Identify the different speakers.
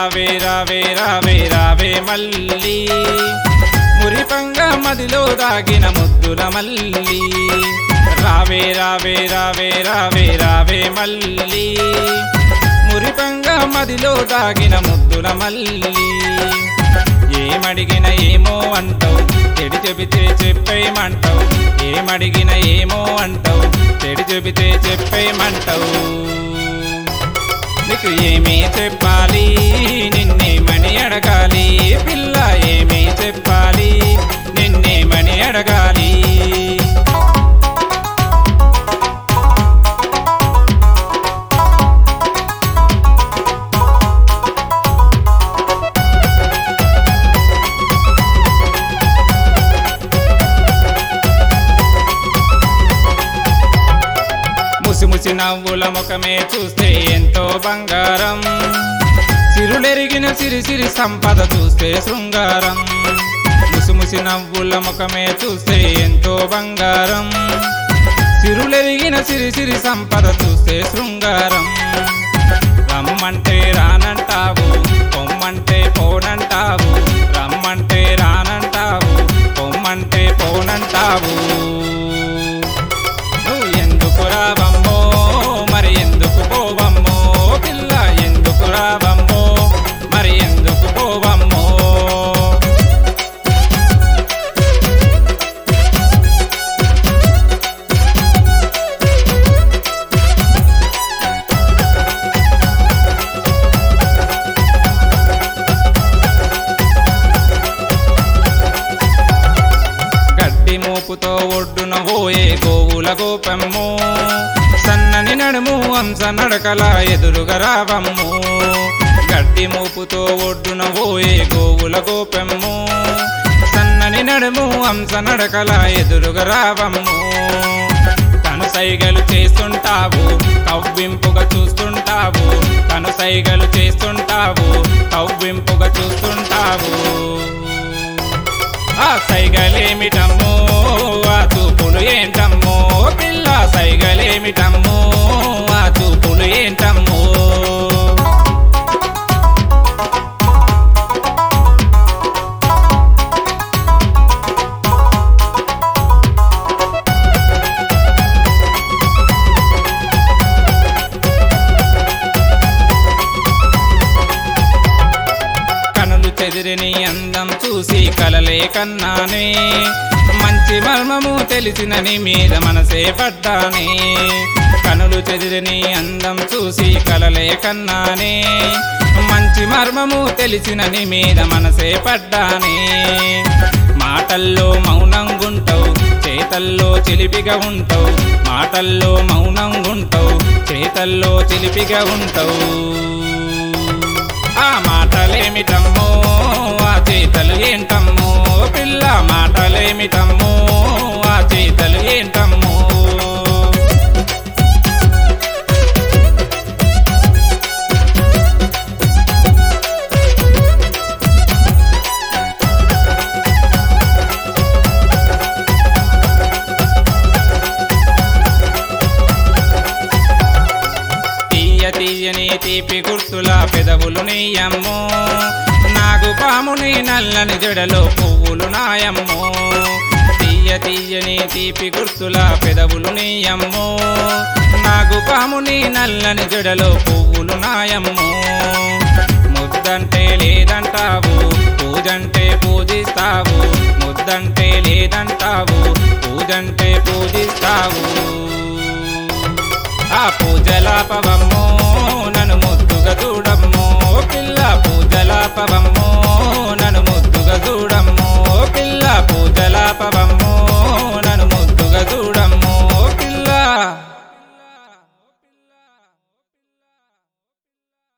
Speaker 1: రావే రావే రావే రావే మల్లి మురిపంగా మదిలో దాగిన ముద్దుల మల్లి రావే రావే రావే రావే రావే మల్లి మురిపంగా మదిలో దాగిన ముద్దుల మల్లి ఏమడిగిన ఏమో అంటావు చెడి చెబితే చెప్పేయమంటావు ఏమడిగిన ఏమో అంటావు చెడి చెబితే చెప్పేయమంటావు నీకు ఏమీ చెప్పాలి నిన్నేమని అడగాలి పిల్ల ఏమీ చెప్పాలి నిన్నేమని అడగాలి ముసి ముసి నవ్వుల ముఖమే చూస్తే ఎంతో బంగారం సిరులెరిగిన సిరి సిరి సంపద చూస్తే శృంగారం ముసి ముసి నవ్వుల ముఖమే చూస్తే ఎంతో బంగారం సిరులెరిగిన సిరి సిరి సంపద చూస్తే శృంగారం రమ్మంటే రానంటావు పొమ్మంటే పోనంటావు రమ్మంటే రానంటావు పొమ్మంటే పోనంటావు నువ్వు ఎందుకు రావమ్మో మరి ఎందుకు పోవమ్మో పిల్ల ఎందుకు రావమ్మో మరి ఎందుకు పోవమ్మో గడ్డి మోపుతో ఒడ్డున పోయే గోవుల గోపమ్ము సన్నని నడుము అంశ నడకల ఎదురుగా రావమ్ము గడ్డి మోపుతో ఒడ్డున పోయే గోవుల గోపమ్ము సన్నని నడుము అంశ నడకల ఎదురుగా రావమ్ము కను సైగలు చేస్తుంటావు కవ్వింపుగా చూస్తుంటావు కను సైగలు చేస్తుంటావు కవ్వింపుగా చూస్తుంటావు ఆ సైగలేమిటమ్మో ఆ చూపులు ఏంటమ్మో పిల్ల సైగలేమిటమ్మో ఆ చూపులు ఏంటమ్మో కనులు చెదిరిని అందం చూసి కలలే కన్నానే మంచి మర్మము తెలిసినని మీద మనసే పడ్డానే కనులు చెదిరిని అందం చూసి కలలే కన్నానే మంచి మర్మము తెలిసినని మీద మనసే పడ్డానే మాటల్లో మౌనంగుంటావు చేతల్లో చిలిపిగా ఉంటావు మాటల్లో మౌనంగుంటావు చేతల్లో చిలిపిగా ఉంటావు ఆ మాటలేమిటమ్మో ఆ చేతలు ఏంటమ్మో పిల్ల మాటలేమిటమ్మో ఆ చేతలు ఏంటమ్మో తీయ తీయని తీపి గుర్తుల పెదవులు నీయమ్మో నాగు పాముని నల్లని జడలో పువ్వులు నాయమ్మో తీయ తీయని తీపి గుర్తుల పెదవులు నీయమ్మో నాగు పాముని నల్లని జడలో పువ్వులు నాయమ్మో ముద్దంటే లేదంటావు పూజంటే పూజిస్తావు ముద్దంటే లేదంటావు పూజంటే పూజిస్తావు ఆ పూజలాపవమ్మో నన్ను ముద్దుగా చూడమ్మో పిల్ల పూజలాపవమ్మో